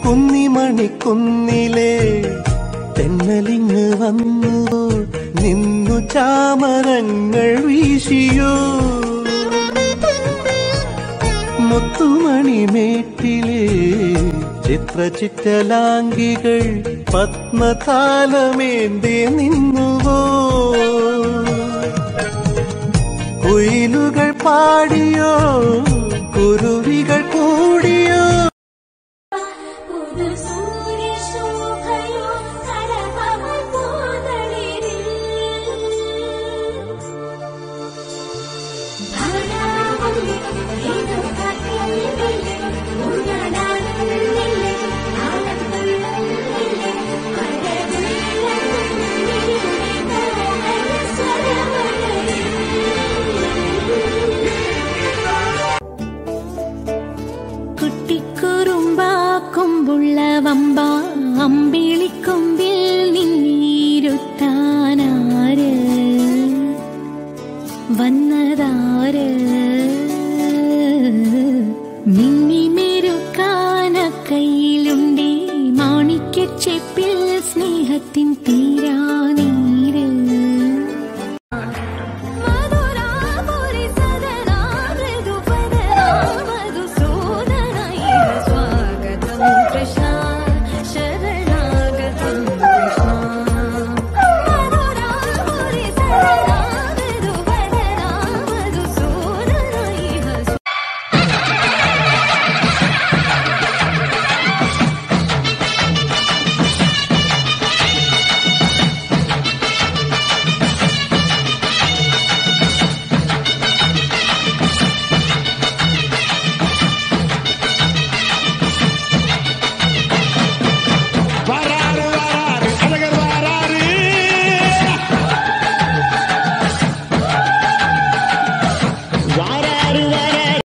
കുന്നിമണിക്കുന്നിലെ തെന്നലിങ് വന്നു നിന്നു ചാമരങ്ങൾ വീശിയോ മുത്തുമണിമേട്ടിലെ ചിത്രചിറ്റലാംഗികൾ പത്മതാലമേന്തി നിന്നുവോ കുയിലുകൾ പാടിയോ കുരുവികൾ കൂടിയോ പുതു സൂര്യശോഭയോ കടകമൽ പൂതളിരിൽ. ധാരാവല്ലി ഏതോ കാട്ടിലെ ഉള്ളനാടുന്നില്ലേ, ആനന്ദുള്ളില്ലേ, അഴകുള്ളില്ലേ, മോഹന സ്വരമഴയിൽ. കുട്ടിക്കുറുമ്പാ കൊമ്പുള്ള വമ്പ അമ്പിളിക്ക